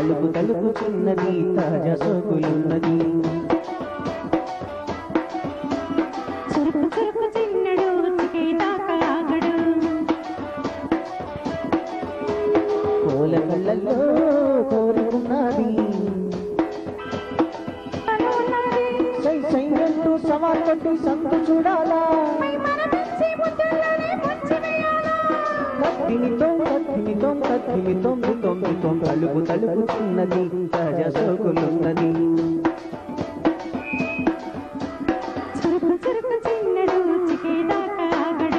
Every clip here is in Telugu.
తలుపు తలుపుచున్నది తాజా సోకులున్నది చురుకు చురుకు చిన్నడు చికేదాకా ఆగడు కోల కళ్ళల్లో కోరుకున్నది తను ఉన్నది సై సై అంటూ సవాల్ కొట్టి సందు చూడాలా పై మనమిచ్చి ముద్దులని ముంచి వేయాలా కత్తినితో కత్తినితో కత్తినితో తొమ్మితో తలుపు తలుపుచున్నది తాజా సోకులున్నది చురుకు చురుకు చిన్నడు చికేదాకా ఆగడు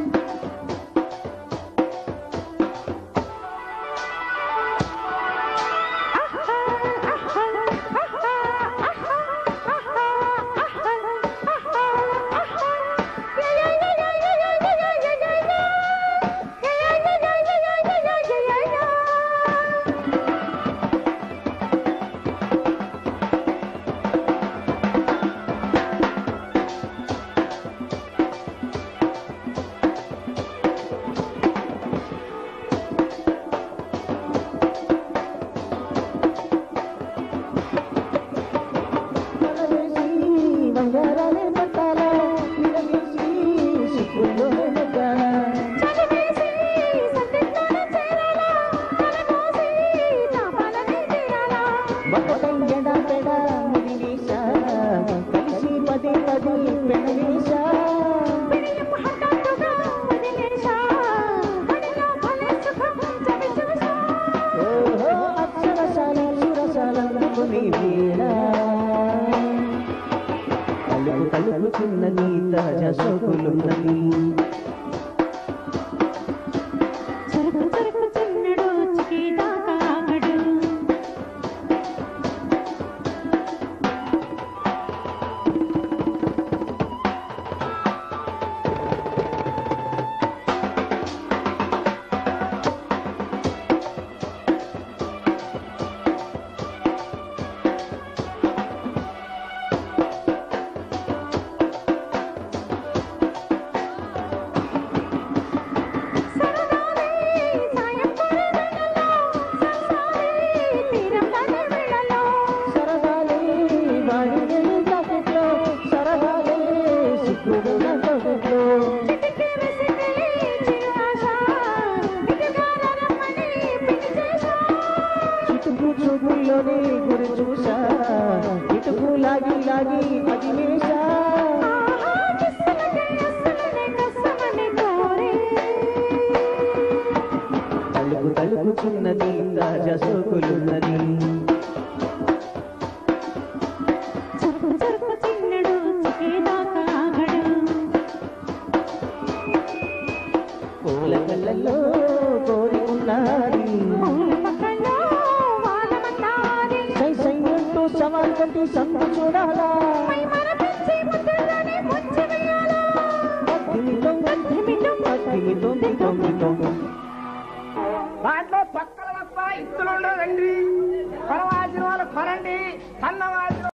వలవేసి బంగారాలే పట్టాలా విడదీసి సిక్కుల్లోనే నెగ్గాలా చదివేసి సందిట్లోనే చేరాలా తలకోసి తాపాలనే తీరాలా ఒకటయ్యడా పెడ ముదివేశా కలిసి పదే పదే పెనవేశా పిడియం హఠాత్తుగా వదిలేశా హడిలో భలే సుఖం చవి చూసా ఓహో అక్షరశాల సురశాలందుకుని వేళ తలుపు తలుపుచున్నది తాజా సోకులున్నది చురుకు చురుకు చిన్నడు చికేదాకా ఆగడు సరదాలే సాయంకాల వేళలో సరసాలే తీరం దాటే వేళలో సరదాలే వాడిని తాకెట్లో సరదాలే సిక్కుడున్న తొగట్లో చిటికే వెసికే చిరు ఆశ ఇటుగాల రమ్మని పిలిచేశా చిటుకు చూపుల్లోనే గురి చూసా ఇటుకు లాగి లాగి అది వేశా ఆహా కిస్సులకే అస్సలనే కస్సమని కోరే తలుపు తలుపుచున్నది తాజా సోకులున్నది చురుకు చురుకు చిన్నడు చికేదాకా ఆగడు పూల కళ్ళల్లో కోరి ఉన్నది పూల పక్కల్లో వానమన్నాది సై సై అంటూ సవాల్ కొట్టి సందు చూడాలా పై మరపించి ముద్దులని ముంచి వేయాలా కత్తిమితో కత్తిమితో కత్తిమితో తొమ్మితో దాంట్లో పక్కల వస్తా ఇత్తులు ఉండదండి